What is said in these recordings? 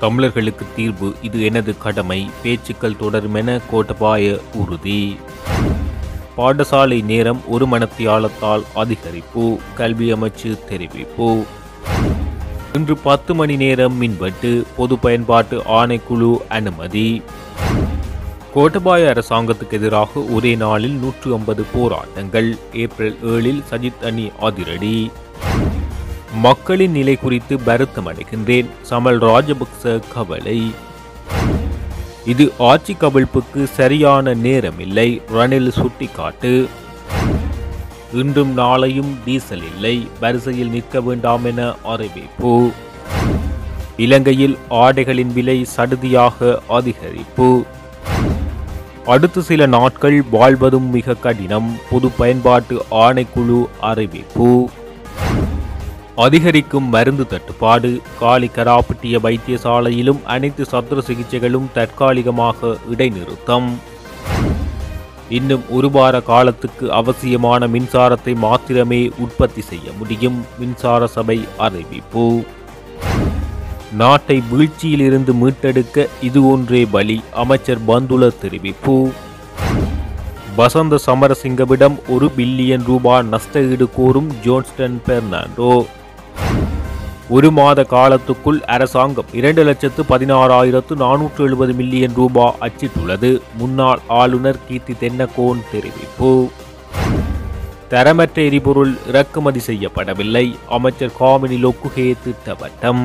தமிழர்களுக்கு தீர்வு இது எனது கடமை பேச்சுக்கள் தொடரும் என கோட்டபாய உறுதி பாடசாலை நேரம் ஒரு மணத்தியாலத்தால் அதிகரிப்பு கல்வி அமைச்சு தெரிவிப்பு இன்று பத்து மணி நேரம் மின்வெட்டு பொது பயன்பாட்டு ஆணைக்குழு அனுமதி கோட்டபாய அரசாங்கத்துக்கு எதிராக ஒரே நாளில் நூற்று ஐம்பது போராட்டங்கள் ஏப்ரல் ஏழில் சஜித் அணி அதிரடி மக்களின் நிலை குறித்து வருத்தம் அடைகின்றேன் சமல் ராஜபக்ச கவலை இது ஆட்சி கவிழ்ப்புக்கு சரியான நேரமில்லை ரணில் சுட்டிக்காட்டு இன்றும் நாளையும் டீசல் இல்லை வரிசையில் நிற்க வேண்டாம் என அறிவிப்பு இலங்கையில் ஆடைகளின் விலை சடுதியாக அதிகரிப்பு அடுத்த சில நாட்கள் வாழ்வதும் மிக கடினம் பொது பயன்பாட்டு ஆணைக்குழு அறிவிப்பு அதிகரிக்கும் மருந்து தட்டுப்பாடு காலி கராப்பட்டிய வைத்தியசாலையிலும் அனைத்து சத்திர சிகிச்சைகளும் தற்காலிகமாக இடைநிறுத்தம் இன்னும் ஒரு வார காலத்துக்கு அவசியமான மின்சாரத்தை மாத்திரமே உற்பத்தி செய்ய முடியும் மின்சார சபை அறிவிப்பு நாட்டை வீழ்ச்சியிலிருந்து மீட்டெடுக்க இது ஒன்றே பலி அமைச்சர் பந்துல தெரிவிப்பு வசந்த சமரசிங்கவிடம் ஒரு பில்லியன் ரூபாய் நஷ்ட ஈடு கோரும் ஜோன்ஸ்டன் பெர்னாண்டோ ஒரு மாத காலத்துக்குள் அரசாங்கம் இரண்டு லட்சத்து பதினாறாயிரத்து நானூற்று எழுபது மில்லியன் ரூபாய் அச்சிட்டுள்ளது முன்னாள் ஆளுநர் கீர்த்தி தென்னகோன் தெரிவிப்பு தரமற்ற எரிபொருள் இறக்குமதி செய்யப்படவில்லை அமைச்சர் காமினி லொக்குகே திட்டவட்டம்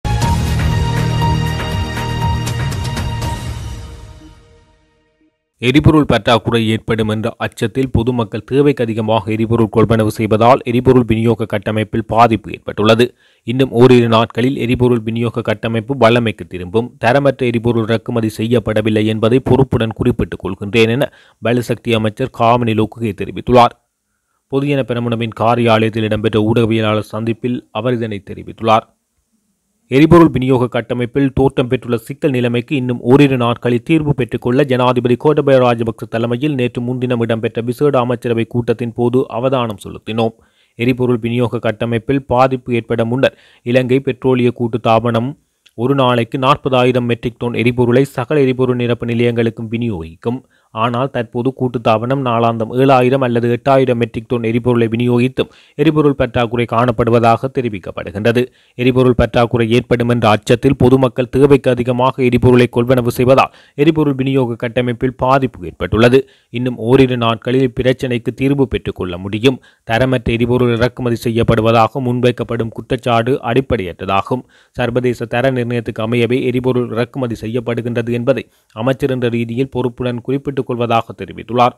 எரிபொருள் பற்றாக்குறை ஏற்படும் என்ற அச்சத்தில் பொதுமக்கள் தேவைக்கு அதிகமாக எரிபொருள் கொள்வனவு செய்வதால் எரிபொருள் விநியோக கட்டமைப்பில் பாதிப்பு ஏற்பட்டுள்ளது இன்னும் ஓரிரு நாட்களில் எரிபொருள் விநியோக கட்டமைப்பு வல்லமைக்கு திரும்பும் தரமற்ற எரிபொருள் இறக்குமதி செய்யப்படவில்லை என்பதை பொறுப்புடன் குறிப்பிட்டுக் கொள்கின்றேன் என பலசக்தி அமைச்சர் காமினி லோக்குகே தெரிவித்துள்ளார் பொதுஜன பெரமுனவின் காரியாலயத்தில் இடம்பெற்ற ஊடகவியலாளர் சந்திப்பில் அவர் இதனை தெரிவித்துள்ளார் எரிபொருள் விநியோக கட்டமைப்பில் தோற்றம் பெற்றுள்ள சிக்கல் நிலைமைக்கு இன்னும் ஓரிரு நாட்களில் தீர்வு பெற்றுக்கொள்ள ஜனாதிபதி கோட்டபய ராஜபக்ச தலைமையில் நேற்று முன்தினம் இடம்பெற்ற விசேட அமைச்சரவை கூட்டத்தின் போது அவதானம் செலுத்தினோம் எரிபொருள் விநியோக கட்டமைப்பில் பாதிப்பு ஏற்பட முன்னர் இலங்கை பெட்ரோலிய கூட்டு தாபனம் ஒரு நாளைக்கு நாற்பதாயிரம் மெட்ரிக் டன் எரிபொருளை சகல எரிபொருள் நிரப்பு நிலையங்களுக்கும் விநியோகிக்கும் ஆனால் தற்போது கூட்டுத்தாபனம் நாளாந்தம் ஏழாயிரம் அல்லது எட்டாயிரம் மெட்ரிக் டன் எரிபொருளை விநியோகித்தும் எரிபொருள் பற்றாக்குறை காணப்படுவதாக தெரிவிக்கப்படுகின்றது எரிபொருள் பற்றாக்குறை ஏற்படும் என்ற அச்சத்தில் பொதுமக்கள் தேவைக்கு அதிகமாக எரிபொருளை கொள்வனவு செய்வதால் எரிபொருள் விநியோக கட்டமைப்பில் பாதிப்பு ஏற்பட்டுள்ளது இன்னும் ஓரிரு நாட்களில் இப்பிரச்சினைக்கு தீர்வு பெற்றுக்கொள்ள முடியும் தரமற்ற எரிபொருள் இறக்குமதி செய்யப்படுவதாக முன்வைக்கப்படும் குற்றச்சாட்டு அடிப்படையற்றதாகும் சர்வதேச தர நிர்ணயத்துக்கு அமையவே எரிபொருள் இறக்குமதி செய்யப்படுகின்றது என்பதை அமைச்சர் என்ற ரீதியில் பொறுப்புடன் குறிப்பிட்டுக் கொள்வதாக தெரிவித்துள்ளார்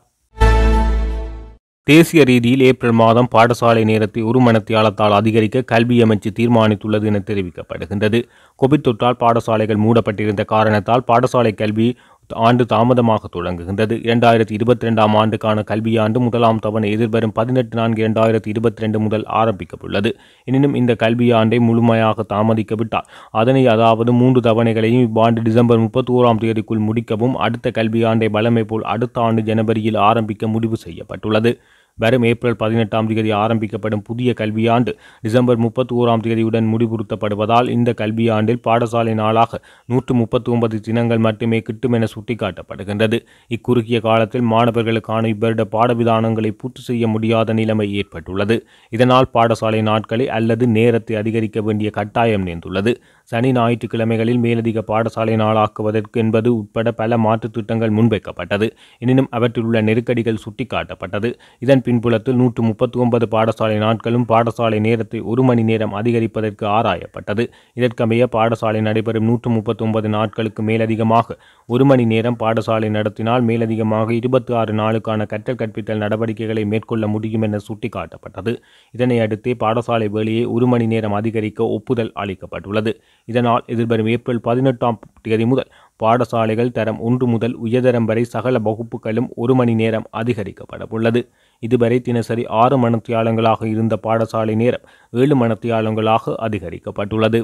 தேசிய ரீதியில் ஏப்ரல் மாதம் பாடசாலை நேரத்தை ஒரு மணத்தியாலத்தால் அதிகரிக்க கல்வி அமைச்சு தீர்மானித்துள்ளது என தெரிவிக்கப்படுகின்றது கோவிட் தொற்றால் பாடசாலைகள் மூடப்பட்டிருந்த காரணத்தால் பாடசாலை கல்வி ஆண்டு தாமதமாக தொடங்குகின்றது இரண்டாயிரத்தி இருபத்தி ரெண்டாம் ஆண்டுக்கான கல்வியாண்டு முதலாம் தவணை எதிர்வரும் பதினெட்டு நான்கு இரண்டாயிரத்தி இருபத்தி ரெண்டு முதல் ஆரம்பிக்கப்பட்டுள்ளது எனினும் இந்த கல்வியாண்டை முழுமையாக தாமதிக்கவிட்டால் அதனை அதாவது மூன்று தவணைகளையும் இவ்வாண்டு டிசம்பர் முப்பத்தி ஓராம் தேதிக்குள் முடிக்கவும் அடுத்த கல்வியாண்டை வழமை போல் அடுத்த ஆண்டு ஜனவரியில் ஆரம்பிக்க முடிவு செய்யப்பட்டுள்ளது வரும் ஏப்ரல் பதினெட்டாம் தேதி ஆரம்பிக்கப்படும் புதிய கல்வியாண்டு டிசம்பர் முப்பத்தி ஓராம் தேதியுடன் முடிவுறுத்தப்படுவதால் இந்த கல்வியாண்டில் பாடசாலை நாளாக நூற்று முப்பத்தி ஒன்பது தினங்கள் மட்டுமே கிட்டும் என சுட்டிக்காட்டப்படுகின்றது இக்குறுகிய காலத்தில் மாணவர்களுக்கான இவ்வருட பாடவிதானங்களை பூர்த்தி செய்ய முடியாத நிலைமை ஏற்பட்டுள்ளது இதனால் பாடசாலை நாட்களை அல்லது நேரத்தை அதிகரிக்க வேண்டிய கட்டாயம் நேர்ந்துள்ளது சனி ஞாயிற்றுக்கிழமைகளில் மேலதிக பாடசாலை நாளாக்குவதற்கு என்பது உட்பட பல மாற்றுத் திட்டங்கள் முன்வைக்கப்பட்டது எனினும் அவற்றில் உள்ள நெருக்கடிகள் சுட்டிக்காட்டப்பட்டது இதன் பின்புலத்தில் நூற்று முப்பத்தி ஒன்பது பாடசாலை நாட்களும் பாடசாலை நேரத்தை ஒரு மணி நேரம் அதிகரிப்பதற்கு ஆராயப்பட்டது இதற்கமைய பாடசாலை நடைபெறும் நூற்று முப்பத்தி ஒன்பது நாட்களுக்கு மேலதிகமாக ஒரு மணி நேரம் பாடசாலை நடத்தினால் மேலதிகமாக இருபத்தி ஆறு நாளுக்கான கற்றல் கற்பித்தல் நடவடிக்கைகளை மேற்கொள்ள முடியும் என சுட்டிக்காட்டப்பட்டது இதனை அடுத்தே பாடசாலை வேலையை ஒரு மணி நேரம் அதிகரிக்க ஒப்புதல் அளிக்கப்பட்டுள்ளது இதனால் எதிர்வரும் ஏப்ரல் பதினெட்டாம் தேதி முதல் பாடசாலைகள் தரம் ஒன்று முதல் உயர்தரம் வரை சகல வகுப்புகளும் ஒரு மணி நேரம் அதிகரிக்கப்பட உள்ளது இதுவரை தினசரி ஆறு மணத்தியாலங்களாக இருந்த பாடசாலை நேரம் ஏழு மணத்தியாலங்களாக அதிகரிக்கப்பட்டுள்ளது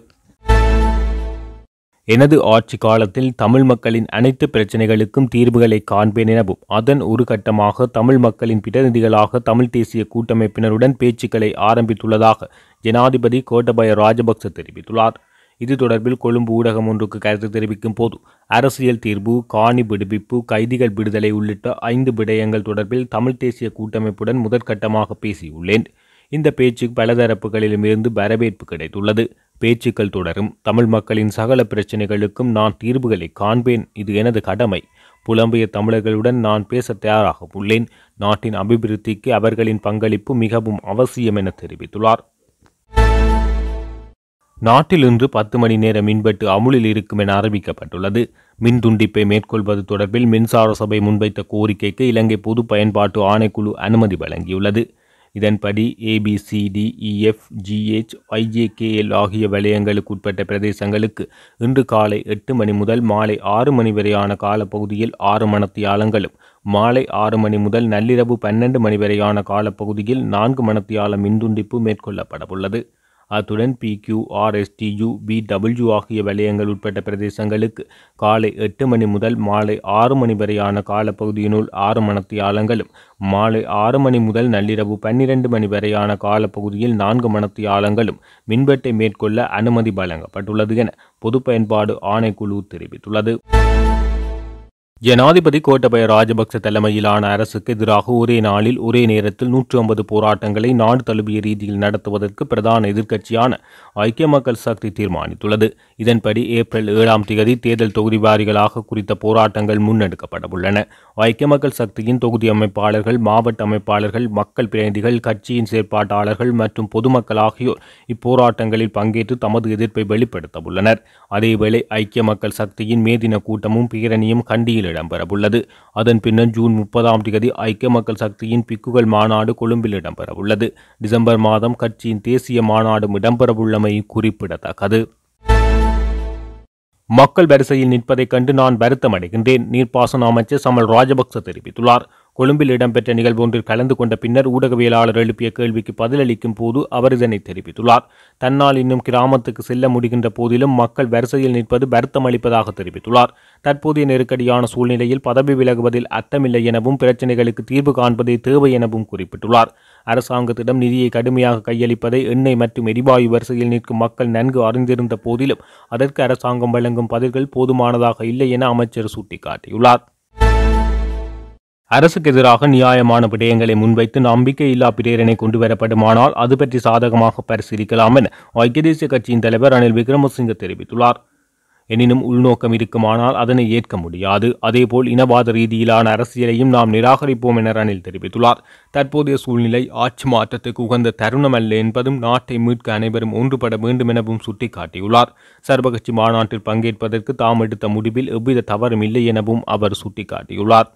எனது ஆட்சி காலத்தில் தமிழ் மக்களின் அனைத்து பிரச்சனைகளுக்கும் தீர்வுகளை காண்பேன் எனவும் அதன் ஒரு கட்டமாக தமிழ் மக்களின் பிரதிநிதிகளாக தமிழ் தேசிய கூட்டமைப்பினருடன் பேச்சுக்களை ஆரம்பித்துள்ளதாக ஜனாதிபதி கோட்டபய ராஜபக்ச தெரிவித்துள்ளார் இது தொடர்பில் கொழும்பு ஊடகம் ஒன்றுக்கு கருத்து தெரிவிக்கும் போது அரசியல் தீர்வு காணி விடுவிப்பு கைதிகள் விடுதலை உள்ளிட்ட ஐந்து விடயங்கள் தொடர்பில் தமிழ் தேசிய கூட்டமைப்புடன் முதற்கட்டமாக பேசியுள்ளேன் இந்த பேச்சு பலதரப்புகளிலுமிருந்து வரவேற்பு கிடைத்துள்ளது பேச்சுக்கள் தொடரும் தமிழ் மக்களின் சகல பிரச்சனைகளுக்கும் நான் தீர்வுகளை காண்பேன் இது எனது கடமை புலம்பெயர் தமிழர்களுடன் நான் பேச தயாராக உள்ளேன் நாட்டின் அபிவிருத்திக்கு அவர்களின் பங்களிப்பு மிகவும் அவசியம் என தெரிவித்துள்ளார் நாட்டில் இன்று பத்து மணி நேர மின்வெட்டு அமுலில் இருக்கும் என அறிவிக்கப்பட்டுள்ளது மின் துண்டிப்பை மேற்கொள்வது தொடர்பில் மின்சார சபை முன்வைத்த கோரிக்கைக்கு இலங்கை பொது பயன்பாட்டு ஆணைக்குழு அனுமதி வழங்கியுள்ளது இதன்படி ஏபிசிடிஇஎஃப் ஜிஹெச் ஐஜேகேஎல் ஆகிய வலயங்களுக்கு உட்பட்ட பிரதேசங்களுக்கு இன்று காலை எட்டு மணி முதல் மாலை ஆறு மணி வரையான காலப்பகுதியில் ஆறு மணத்தியாலங்களும் மாலை ஆறு மணி முதல் நள்ளிரவு பன்னெண்டு மணி வரையான காலப்பகுதியில் நான்கு மணத்தியால மின்துண்டிப்பு மேற்கொள்ளப்படவுள்ளது அத்துடன் பிக்யூ ஆர்எஸ்டியு பிடபிள்யூ ஆகிய வலயங்கள் உட்பட்ட பிரதேசங்களுக்கு காலை எட்டு மணி முதல் மாலை ஆறு மணி வரையான காலப்பகுதியினுள் ஆறு மணத்தியாலங்களும் மாலை ஆறு மணி முதல் நள்ளிரவு பன்னிரண்டு மணி வரையான காலப்பகுதியில் நான்கு மணத்தியாலங்களும் மின்வெட்டை மேற்கொள்ள அனுமதி வழங்கப்பட்டுள்ளது என பொது பயன்பாடு ஆணைக்குழு தெரிவித்துள்ளது ஜனாதிபதி கோட்டபய ராஜபக்ச தலைமையிலான அரசுக்கு எதிராக ஒரே நாளில் ஒரே நேரத்தில் நூற்று ஐம்பது போராட்டங்களை நாடு தழுவிய ரீதியில் நடத்துவதற்கு பிரதான எதிர்க்கட்சியான ஐக்கிய மக்கள் சக்தி தீர்மானித்துள்ளது இதன்படி ஏப்ரல் ஏழாம் தேதி தேர்தல் தொகுதி வாரிகளாக குறித்த போராட்டங்கள் முன்னெடுக்கப்பட உள்ளன ஐக்கிய மக்கள் சக்தியின் தொகுதி அமைப்பாளர்கள் மாவட்ட அமைப்பாளர்கள் மக்கள் பிரதிநிதிகள் கட்சியின் செயற்பாட்டாளர்கள் மற்றும் பொதுமக்கள் ஆகியோர் இப்போராட்டங்களில் பங்கேற்று தமது எதிர்ப்பை வெளிப்படுத்த உள்ளனர் அதேவேளை ஐக்கிய மக்கள் சக்தியின் மேதின கூட்டமும் பேரணியும் கண்டியில் இடம்பெறவுள்ளது அதன் பின்னர் ஜூன் முப்பதாம் தேதி ஐக்கிய மக்கள் சக்தியின் பிக்குகள் மாநாடு கொழும்பில் இடம்பெறவுள்ளது டிசம்பர் மாதம் கட்சியின் தேசிய மாநாடும் இடம்பெறவுள்ளமை குறிப்பிடத்தக்கது மக்கள் வரிசையில் நிற்பதைக் கண்டு நான் வருத்தமடைகின்றேன் நீர்ப்பாசன அமைச்சர் சமல் ராஜபக்ச தெரிவித்துள்ளார் கொழும்பில் இடம்பெற்ற நிகழ்வொன்றில் கலந்து கொண்ட பின்னர் ஊடகவியலாளர் எழுப்பிய கேள்விக்கு பதிலளிக்கும் போது அவர் இதனை தெரிவித்துள்ளார் தன்னால் இன்னும் கிராமத்துக்கு செல்ல முடிகின்ற போதிலும் மக்கள் வரிசையில் நிற்பது வருத்தம் அளிப்பதாக தெரிவித்துள்ளார் தற்போதைய நெருக்கடியான சூழ்நிலையில் பதவி விலகுவதில் அர்த்தமில்லை எனவும் பிரச்சினைகளுக்கு தீர்வு காண்பதே தேவை எனவும் குறிப்பிட்டுள்ளார் அரசாங்கத்திடம் நிதியை கடுமையாக கையளிப்பதை எண்ணெய் மற்றும் எரிவாயு வரிசையில் நிற்கும் மக்கள் நன்கு அறிந்திருந்த போதிலும் அதற்கு அரசாங்கம் வழங்கும் பதில்கள் போதுமானதாக இல்லை என அமைச்சர் சுட்டிக்காட்டியுள்ளார் அரசுக்கு எதிராக நியாயமான விடயங்களை முன்வைத்து நம்பிக்கையில்லா பிரேரணை கொண்டு வரப்படுமானால் அது பற்றி சாதகமாக பரிசீலிக்கலாம் என ஐக்கிய தேசிய கட்சியின் தலைவர் ரணில் விக்ரமசிங்க தெரிவித்துள்ளார் எனினும் உள்நோக்கம் இருக்குமானால் அதனை ஏற்க முடியாது அதேபோல் இனவாத ரீதியிலான அரசியலையும் நாம் நிராகரிப்போம் என ரணில் தெரிவித்துள்ளார் தற்போதைய சூழ்நிலை ஆட்சி மாற்றத்துக்கு உகந்த தருணம் அல்ல என்பதும் நாட்டை மீட்க அனைவரும் ஒன்றுபட வேண்டும் எனவும் சுட்டிக்காட்டியுள்ளார் சர்வகட்சி மாநாட்டில் பங்கேற்பதற்கு தாம் எடுத்த முடிவில் எவ்வித தவறும் இல்லை எனவும் அவர் சுட்டிக்காட்டியுள்ளார்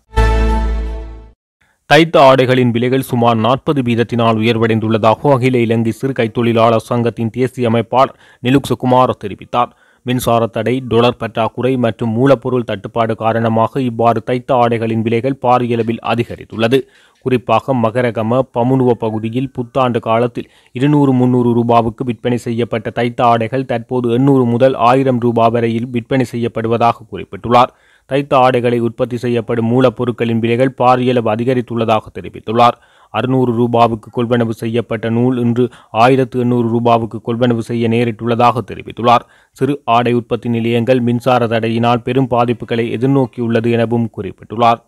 தைத்த ஆடைகளின் விலைகள் சுமார் நாற்பது வீதத்தினால் உயர்வடைந்துள்ளதாக அகில இலங்கை சிறு கைத்தொழிலாளர் சங்கத்தின் தேசிய அமைப்பாளர் நிலுக் சுகுமார தெரிவித்தார் மின்சார தடை டொலர் பற்றாக்குறை மற்றும் மூலப்பொருள் தட்டுப்பாடு காரணமாக இவ்வாறு தைத்த ஆடைகளின் விலைகள் பாரியளவில் அதிகரித்துள்ளது குறிப்பாக மகரகம பமுனுவ பகுதியில் புத்தாண்டு காலத்தில் இருநூறு முன்னூறு ரூபாவுக்கு விற்பனை செய்யப்பட்ட தைத்த ஆடைகள் தற்போது எண்ணூறு முதல் ஆயிரம் ரூபாய் வரையில் விற்பனை செய்யப்படுவதாக குறிப்பிட்டுள்ளார் தைத்த ஆடைகளை உற்பத்தி செய்யப்படும் மூலப்பொருட்களின் விலைகள் பாரியளவு அதிகரித்துள்ளதாக தெரிவித்துள்ளார் அறுநூறு ரூபாவுக்கு கொள்வனவு செய்யப்பட்ட நூல் இன்று ஆயிரத்து எண்ணூறு ரூபாவுக்கு கொள்வனவு செய்ய நேரிட்டுள்ளதாக தெரிவித்துள்ளார் சிறு ஆடை உற்பத்தி நிலையங்கள் மின்சார தடையினால் பெரும் பாதிப்புகளை எதிர்நோக்கியுள்ளது எனவும் குறிப்பிட்டுள்ளார்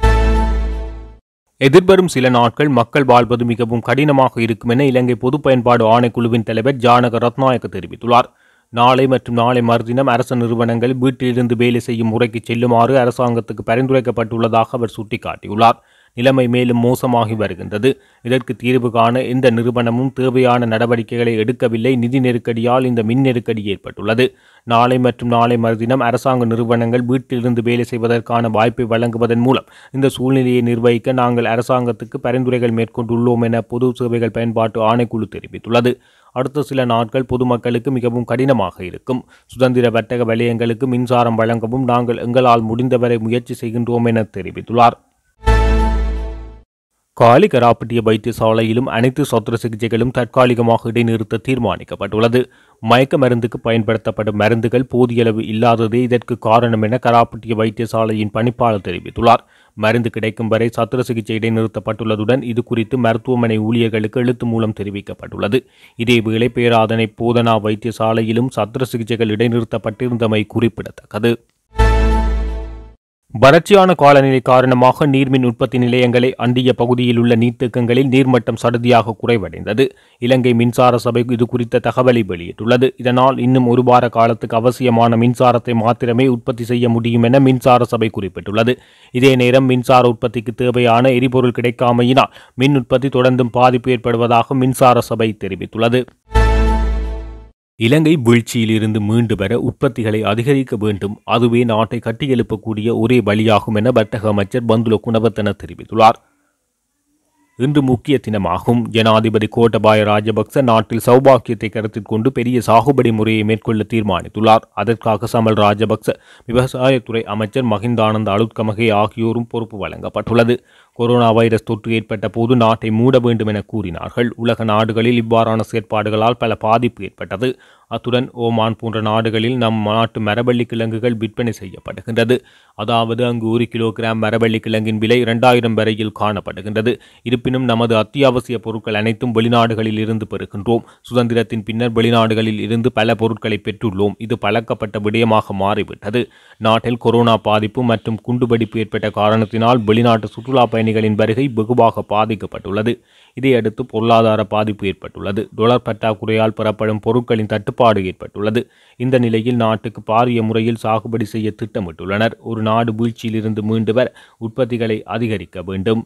எதிர்வரும் சில நாட்கள் மக்கள் வாழ்வது மிகவும் கடினமாக இருக்கும் என இலங்கை பொது பயன்பாடு ஆணைக்குழுவின் தலைவர் ஜானக ரத்நாயக்க தெரிவித்துள்ளார் நாளை மற்றும் நாளை மறுதினம் அரசு நிறுவனங்கள் வீட்டிலிருந்து வேலை செய்யும் முறைக்கு செல்லுமாறு அரசாங்கத்துக்கு பரிந்துரைக்கப்பட்டுள்ளதாக அவர் சுட்டிக்காட்டியுள்ளார் நிலைமை மேலும் மோசமாகி வருகின்றது இதற்கு தீர்வு காண எந்த நிறுவனமும் தேவையான நடவடிக்கைகளை எடுக்கவில்லை நிதி நெருக்கடியால் இந்த மின் நெருக்கடி ஏற்பட்டுள்ளது நாளை மற்றும் நாளை மறுதினம் அரசாங்க நிறுவனங்கள் வீட்டிலிருந்து வேலை செய்வதற்கான வாய்ப்பை வழங்குவதன் மூலம் இந்த சூழ்நிலையை நிர்வகிக்க நாங்கள் அரசாங்கத்துக்கு பரிந்துரைகள் மேற்கொண்டுள்ளோம் என பொது சேவைகள் பயன்பாட்டு ஆணைக்குழு தெரிவித்துள்ளது அடுத்த சில நாட்கள் பொதுமக்களுக்கு மிகவும் கடினமாக இருக்கும் சுதந்திர வர்த்தக வலயங்களுக்கு மின்சாரம் வழங்கவும் நாங்கள் எங்களால் முடிந்தவரை முயற்சி செய்கின்றோம் என தெரிவித்துள்ளார் காலி கராப்பட்டிய வைத்தியசாலையிலும் அனைத்து சத்திர சிகிச்சைகளும் தற்காலிகமாக இடைநிறுத்த தீர்மானிக்கப்பட்டுள்ளது மயக்க மருந்துக்கு பயன்படுத்தப்படும் மருந்துகள் போதியளவு இல்லாததே இதற்கு காரணம் என கராப்பட்டிய வைத்தியசாலையின் பணிப்பாளர் தெரிவித்துள்ளார் மருந்து கிடைக்கும் வரை சத்திர சிகிச்சை இடைநிறுத்தப்பட்டுள்ளதுடன் இது குறித்து மருத்துவமனை ஊழியர்களுக்கு எழுத்து மூலம் தெரிவிக்கப்பட்டுள்ளது இதேவேளை பேராதனை போதனா வைத்தியசாலையிலும் சத்திர சிகிச்சைகள் இடைநிறுத்தப்பட்டிருந்தமை குறிப்பிடத்தக்கது வறட்சியான காலநிலை காரணமாக நீர்மின் உற்பத்தி நிலையங்களை அண்டிய பகுதியில் உள்ள நீர்த்தேக்கங்களில் நீர்மட்டம் சடுதியாக குறைவடைந்தது இலங்கை மின்சார சபை இது குறித்த தகவலை வெளியிட்டுள்ளது இதனால் இன்னும் ஒரு வார காலத்துக்கு அவசியமான மின்சாரத்தை மாத்திரமே உற்பத்தி செய்ய முடியும் என மின்சார சபை குறிப்பிட்டுள்ளது இதே நேரம் மின்சார உற்பத்திக்கு தேவையான எரிபொருள் கிடைக்காமையினால் மின் உற்பத்தி தொடர்ந்தும் பாதிப்பு ஏற்படுவதாக மின்சார சபை தெரிவித்துள்ளது இலங்கை வீழ்ச்சியிலிருந்து மீண்டு வர உற்பத்திகளை அதிகரிக்க வேண்டும் அதுவே நாட்டை கட்டியெழுப்பக்கூடிய ஒரே வழியாகும் என வர்த்தக அமைச்சர் பந்துல குணவர்த்தன தெரிவித்துள்ளார் இன்று முக்கிய தினமாகும் ஜனாதிபதி கோட்டபாய ராஜபக்ச நாட்டில் சௌபாக்கியத்தை கருத்தில் கொண்டு பெரிய சாகுபடி முறையை மேற்கொள்ள தீர்மானித்துள்ளார் அதற்காக சமல் ராஜபக்ச விவசாயத்துறை அமைச்சர் மஹிந்தானந்த அலுத்கமகே ஆகியோரும் பொறுப்பு வழங்கப்பட்டுள்ளது கொரோனா வைரஸ் தொற்று ஏற்பட்ட போது நாட்டை மூட வேண்டும் என கூறினார்கள் உலக நாடுகளில் இவ்வாறான செயற்பாடுகளால் பல பாதிப்பு ஏற்பட்டது அத்துடன் ஓமான் போன்ற நாடுகளில் நம் நாட்டு மரவள்ளி கிழங்குகள் விற்பனை செய்யப்படுகின்றது அதாவது அங்கு ஒரு கிலோகிராம் மரவள்ளி கிழங்கின் விலை இரண்டாயிரம் வரையில் காணப்படுகின்றது இருப்பினும் நமது அத்தியாவசிய பொருட்கள் அனைத்தும் வெளிநாடுகளில் இருந்து பெறுகின்றோம் சுதந்திரத்தின் பின்னர் வெளிநாடுகளில் இருந்து பல பொருட்களை பெற்றுள்ளோம் இது பழக்கப்பட்ட விடயமாக மாறிவிட்டது நாட்டில் கொரோனா பாதிப்பு மற்றும் குண்டுவெடிப்பு ஏற்பட்ட காரணத்தினால் வெளிநாட்டு சுற்றுலா பயணிகளின் வருகை வெகுவாக பாதிக்கப்பட்டுள்ளது இதையடுத்து பொருளாதார பாதிப்பு ஏற்பட்டுள்ளது டொலர் பற்றாக்குறையால் பெறப்படும் பொருட்களின் தட்டுப்பாடு ஏற்பட்டுள்ளது இந்த நிலையில் நாட்டுக்கு பாரிய முறையில் சாகுபடி செய்ய திட்டமிட்டுள்ளனர் ஒரு நாடு வீழ்ச்சியிலிருந்து மீண்டு வர உற்பத்திகளை அதிகரிக்க வேண்டும்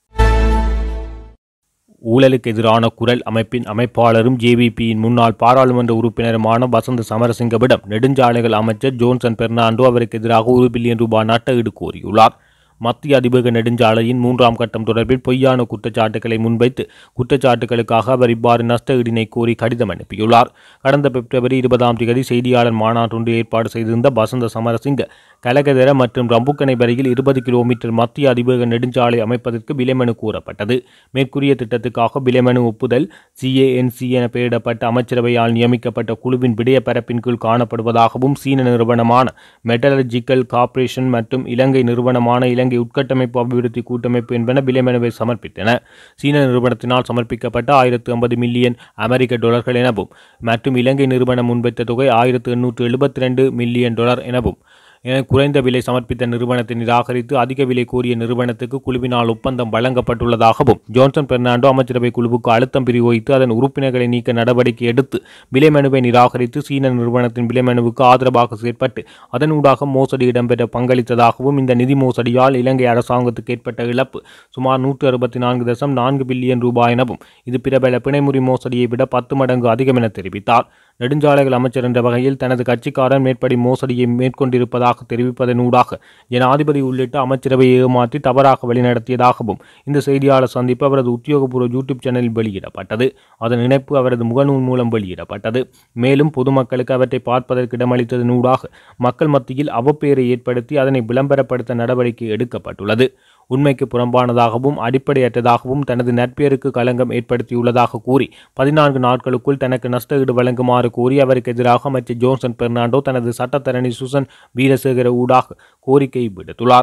ஊழலுக்கு எதிரான குரல் அமைப்பின் அமைப்பாளரும் ஜேவிபியின் முன்னாள் பாராளுமன்ற உறுப்பினருமான வசந்த சமரசிங்கவிடம் நெடுஞ்சாலைகள் அமைச்சர் ஜோன்சன் பெர்னாண்டோ அவருக்கு எதிராக ஒரு பில்லியன் ரூபாய் நட்டஈடு கோரியுள்ளார் மத்திய அதிவேக நெடுஞ்சாலையின் மூன்றாம் கட்டம் தொடர்பில் பொய்யான குற்றச்சாட்டுகளை முன்வைத்து குற்றச்சாட்டுகளுக்காக அவர் இவ்வாறு நஷ்ட ஈடினை கோரி கடிதம் அனுப்பியுள்ளார் கடந்த பிப்ரவரி இருபதாம் தேதி செய்தியாளர் மாநாட்டொன்று ஏற்பாடு செய்திருந்த வசந்த சமரசிங்க கலகதர மற்றும் ரம்புக்கனை வரையில் இருபது கிலோமீட்டர் மத்திய அதிவேக நெடுஞ்சாலை அமைப்பதற்கு விலைமனு கூறப்பட்டது மேற்கூறிய திட்டத்துக்காக விலைமனு ஒப்புதல் சிஏஎன்சி என பெயரிடப்பட்ட அமைச்சரவையால் நியமிக்கப்பட்ட குழுவின் விடய பரப்பின் கீழ் காணப்படுவதாகவும் சீன நிறுவனமான மெட்டலர்ஜிக்கல் கார்ப்பரேஷன் மற்றும் இலங்கை நிறுவனமான இலங்கை உட்கட்டமைப்பு அபிவிருத்தி கூட்டமைப்பு என்பன விலைமனுவை சமர்ப்பித்தன சீன நிறுவனத்தினால் சமர்ப்பிக்கப்பட்ட ஆயிரத்து ஐம்பது மில்லியன் அமெரிக்க டாலர்கள் எனவும் மற்றும் இலங்கை நிறுவனம் முன்வைத்த தொகை ஆயிரத்து எண்ணூற்று எழுபத்தி ரெண்டு மில்லியன் டாலர் எனவும் என குறைந்த விலை சமர்ப்பித்த நிறுவனத்தை நிராகரித்து அதிக விலை கோரிய நிறுவனத்துக்கு குழுவினால் ஒப்பந்தம் வழங்கப்பட்டுள்ளதாகவும் ஜோன்சன் பெர்னாண்டோ அமைச்சரவை குழுவுக்கு அழுத்தம் பிரயோகித்து அதன் உறுப்பினர்களை நீக்க நடவடிக்கை எடுத்து விலை மனுவை நிராகரித்து சீன நிறுவனத்தின் விலை மனுவுக்கு ஆதரவாக செயற்பட்டு அதனூடாக மோசடி இடம்பெற பங்களித்ததாகவும் இந்த நிதி மோசடியால் இலங்கை அரசாங்கத்துக்கு ஏற்பட்ட இழப்பு சுமார் நூற்று அறுபத்தி நான்கு தசம் நான்கு பில்லியன் ரூபாய் எனவும் இது பிரபல பிணைமுறி மோசடியை விட பத்து மடங்கு அதிகம் என தெரிவித்தார் நெடுஞ்சாலைகள் அமைச்சர் என்ற வகையில் தனது கட்சிக்காரன் மேற்படி மோசடியை மேற்கொண்டிருப்பதாக தெரிவிப்பதனூடாக ஜனாதிபதி உள்ளிட்ட அமைச்சரவையை ஏமாற்றி தவறாக வழிநடத்தியதாகவும் இந்த செய்தியாளர் சந்திப்பு அவரது உத்தியோகபூர்வ யூடியூப் சேனலில் வெளியிடப்பட்டது அதன் இணைப்பு அவரது முகநூல் மூலம் வெளியிடப்பட்டது மேலும் பொதுமக்களுக்கு அவற்றை பார்ப்பதற்கு இடமளித்ததனூடாக மக்கள் மத்தியில் அவப்பெயரை ஏற்படுத்தி அதனை விளம்பரப்படுத்த நடவடிக்கை எடுக்கப்பட்டுள்ளது உண்மைக்கு புறம்பானதாகவும் அடிப்படையற்றதாகவும் தனது நற்பெயருக்கு களங்கம் ஏற்படுத்தியுள்ளதாக கூறி பதினான்கு நாட்களுக்குள் தனக்கு நஷ்ட ஈடு வழங்குமாறு கோரி அவருக்கு எதிராக அமைச்சர் ஜோன்சன் பெர்னாண்டோ தனது சட்டத்தரணி சுசன் வீரசேகர ஊடாக கோரிக்கை விடுத்துள்ளார்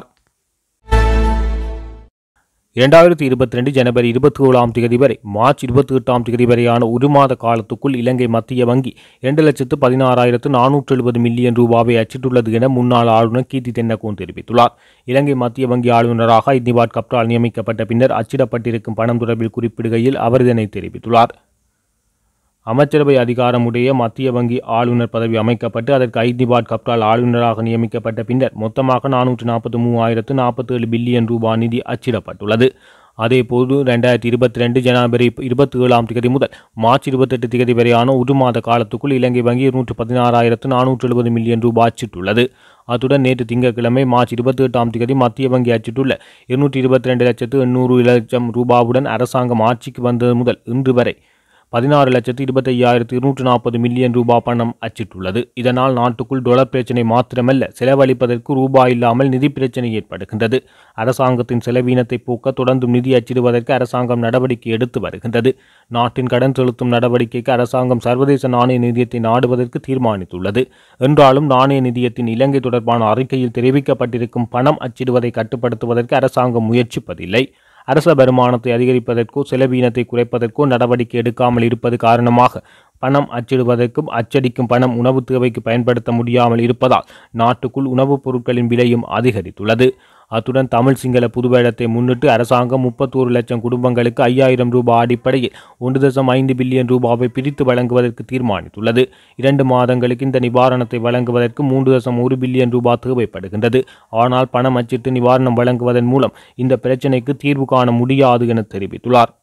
இரண்டாயிரத்தி இருபத்தி ரெண்டு ஜனவரி இருபத்தி ஏழாம் தேதி வரை மார்ச் இருபத்தி எட்டாம் தேதி வரையான ஒரு மாத காலத்துக்குள் இலங்கை மத்திய வங்கி இரண்டு லட்சத்து பதினாறாயிரத்து நானூற்று எழுபது மில்லியன் ரூபாவை அச்சிட்டுள்ளது என முன்னாள் ஆளுநர் கீர்த்தி தென்னகோன் தெரிவித்துள்ளார் இலங்கை மத்திய வங்கி ஆளுநராக இந்திவாட் கப்ரால் நியமிக்கப்பட்ட பின்னர் அச்சிடப்பட்டிருக்கும் பணம் தொடர்பில் குறிப்பிடுகையில் அவர் இதனை தெரிவித்துள்ளார் அமைச்சரவை அதிகாரமுடைய மத்திய வங்கி ஆளுநர் பதவி அமைக்கப்பட்டு அதற்கு ஐதிபாட் கப்ரால் ஆளுநராக நியமிக்கப்பட்ட பின்னர் மொத்தமாக நானூற்று நாற்பத்தி மூவாயிரத்து நாற்பத்தேழு பில்லியன் ரூபாய் நிதி அச்சிடப்பட்டுள்ளது அதேபோது ரெண்டாயிரத்தி இருபத்தி ரெண்டு ஜனவரி இருபத்தி ஏழாம் தேதி முதல் மார்ச் இருபத்தெட்டு தேதி வரையான ஒரு மாத காலத்துக்குள் இலங்கை வங்கி இருநூற்று பதினாறாயிரத்து நானூற்று எழுபது மில்லியன் ரூபாய் அச்சிட்டுள்ளது அத்துடன் நேற்று திங்கட்கிழமை மார்ச் இருபத்தி எட்டாம் தேதி மத்திய வங்கி அச்சிட்டுள்ள இருநூற்றி இருபத்தி ரெண்டு லட்சத்து எண்ணூறு லட்சம் ரூபாவுடன் அரசாங்கம் ஆட்சிக்கு வந்தது முதல் இன்று வரை பதினாறு லட்சத்து இருபத்தையாயிரத்து இருநூற்று நாற்பது மில்லியன் ரூபாய் பணம் அச்சிட்டுள்ளது இதனால் நாட்டுக்குள் டொலர் பிரச்சினை மாத்திரமல்ல செலவழிப்பதற்கு ரூபாய் இல்லாமல் நிதி பிரச்சினை ஏற்படுகின்றது அரசாங்கத்தின் செலவீனத்தை போக்க தொடர்ந்தும் நிதி அச்சிடுவதற்கு அரசாங்கம் நடவடிக்கை எடுத்து வருகின்றது நாட்டின் கடன் செலுத்தும் நடவடிக்கைக்கு அரசாங்கம் சர்வதேச நாணய நிதியத்தை நாடுவதற்கு தீர்மானித்துள்ளது என்றாலும் நாணய நிதியத்தின் இலங்கை தொடர்பான அறிக்கையில் தெரிவிக்கப்பட்டிருக்கும் பணம் அச்சிடுவதை கட்டுப்படுத்துவதற்கு அரசாங்கம் முயற்சிப்பதில்லை அரச வருமானத்தை அதிகரிப்பதற்கோ செலவீனத்தை குறைப்பதற்கோ நடவடிக்கை எடுக்காமல் இருப்பது காரணமாக பணம் அச்சிடுவதற்கும் அச்சடிக்கும் பணம் உணவு தேவைக்கு பயன்படுத்த முடியாமல் இருப்பதால் நாட்டுக்குள் உணவுப் பொருட்களின் விலையும் அதிகரித்துள்ளது அத்துடன் தமிழ் சிங்கள புதுவேடத்தை முன்னிட்டு அரசாங்கம் முப்பத்தோரு லட்சம் குடும்பங்களுக்கு ஐயாயிரம் ரூபாய் அடிப்படையில் ஒன்று தசம் ஐந்து பில்லியன் ரூபாவை பிரித்து வழங்குவதற்கு தீர்மானித்துள்ளது இரண்டு மாதங்களுக்கு இந்த நிவாரணத்தை வழங்குவதற்கு மூன்று தசம் ஒரு பில்லியன் ரூபாய் தேவைப்படுகின்றது ஆனால் பணம் அச்சிட்டு நிவாரணம் வழங்குவதன் மூலம் இந்த பிரச்சினைக்கு தீர்வு காண முடியாது என தெரிவித்துள்ளார்